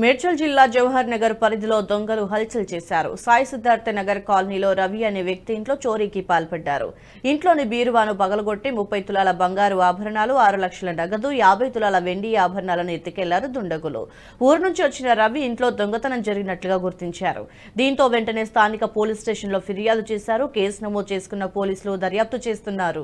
మేడ్చల్ జిల్లా జవహర్ నగర్ పరిధిలో దొంగలు హల్చల్ చేశారు సాయి సిద్ధార్థ నగర్ కాలనీలో రవి అనే వ్యక్తి ఇంట్లో చోరీకి పాల్పడ్డారు ఇంట్లోని బీరువాను పగలగొట్టి ముప్పై తులాల బంగారు ఆభరణాలు ఆరు లక్షల నగదు యాభై తులాల వెండి ఆభరణాలను ఎత్తుకెళ్లారు దుండగులు ఊరు నుంచి వచ్చిన రవి ఇంట్లో దొంగతనం జరిగినట్లుగా గుర్తించారు దీంతో వెంటనే స్థానిక పోలీస్ స్టేషన్లో ఫిర్యాదు చేశారు కేసు నమోదు చేసుకున్న పోలీసులు దర్యాప్తు చేస్తున్నారు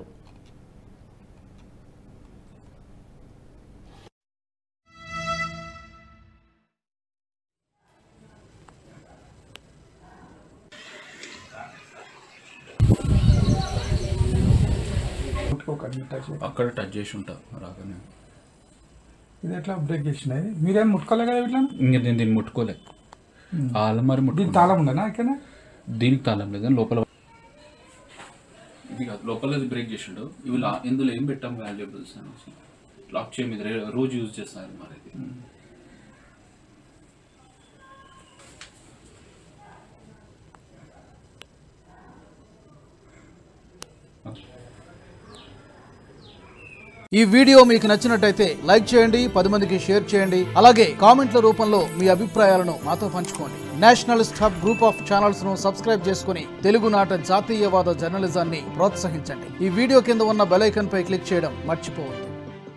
ముట్టుకోకండి టచ్ చేయండి. అక్కడ టచ్ చేసి ఉంటా రాగానే ఇది ఎట్లా బ్రేక్ చేసినాయి మీరేం ముట్టుకోలే కదా ఇట్లా ఇంక నేను దీన్ని ముట్టుకోలే ఆ అలమారి దీని ముట్టుకో తాళం ఉండనా ఇక్కడ దీనికి తాళం లేదు కానీ లోపల ఇది కాదు లోపల బ్రేక్ చేసిండు ఇవి లా- ఇందులో ఏం పెట్టాం వాల్యుబుల్స్ అనేసి లాక్ చేయం ఇది రే- రోజు యూజ్ చేస్తాను మరి ఇది ఈ వీడియో మీకు నచ్చినట్టయితే లైక్ చేయండి పది మందికి షేర్ చేయండి అలాగే కామెంట్ల రూపంలో మీ అభిప్రాయాలను మాతో పంచుకోండి nationalist hub group of channels ను సబ్స్క్రైబ్ చేసుకుని తెలుగునాట జాతీయవాద జర్నలిజాన్ని ప్రోత్సహించండి ఈ వీడియో కింద ఉన్న బెల్ ఐకాన్ పై క్లిక్ చేయడం మర్చిపోవద్దు